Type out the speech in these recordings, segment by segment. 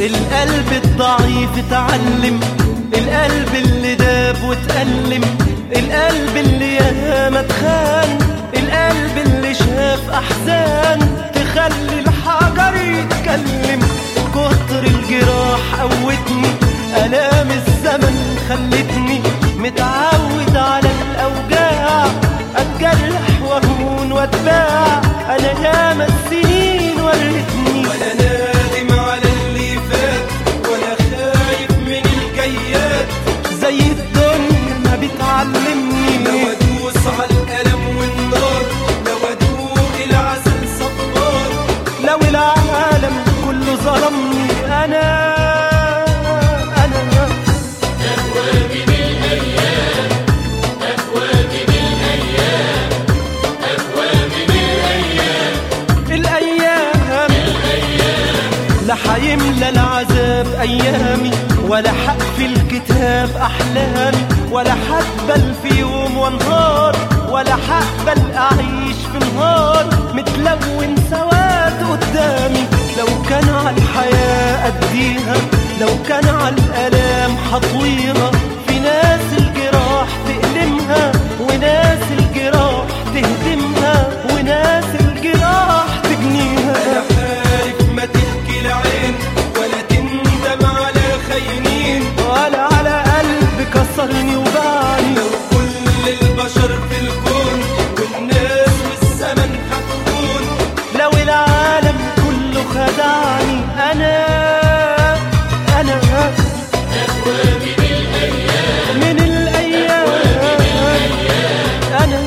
القلب الضعيف اتعلم القلب اللي داب واتألم القلب اللي ياما اتخان القلب اللي شاف أحزان تخلي الحجر يتكلم كتر الجراح قوتني آلام الزمن خلتني متعود على الأوجاع أتجرح وأهون وأتباع أنا ياما السنين ورتني ولا نادم على اللي فات ولا خايف من الجيات زي الدنيا ما بتعلمني لو ادوس على الألم والنار لو ادوق العسل صبار لو العالم كله ظلمني انا انا الايام لا حيملى العذاب ايامي ولا حقفل الكتاب احلامي ولا حقبل في يوم وانهار ولا حقبل اعيش في نهار متلون سواد قدامي لو كان على الحياه اديها لو كان على الالام حطويها في ناس الجراح تألمها وناس الجراح تهدمها وناس الجراح تجنيها أنا حارف ما تبكي العين ولا تندم على خاينين ولا على قلب كسرني وباعني لو كل البشر في الكون والناس والزمن هتكون لو العالم كله خدعني انا انا من الايام انا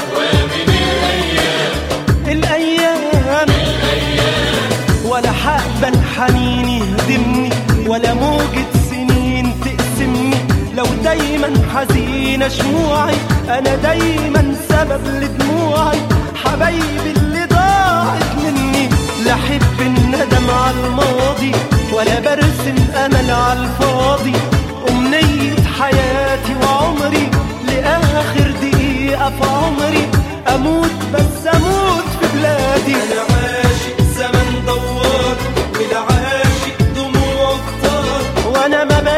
الايام ولا حقبل حنين يهدمني ولا موجة سنين تقسمني لو دايما حزينة شموعي أنا دايما سبب لدموعي حبايبي اللي ضاعت مني لا أحب الندم على الماضي ولا برسم أمل على الفاضي أمنية حياتي وعمري لآخر دقيقة في عمري أموت بس أموت في بلادي أنا عاشق زمن دوار والعاشق دموع كتار وانا ما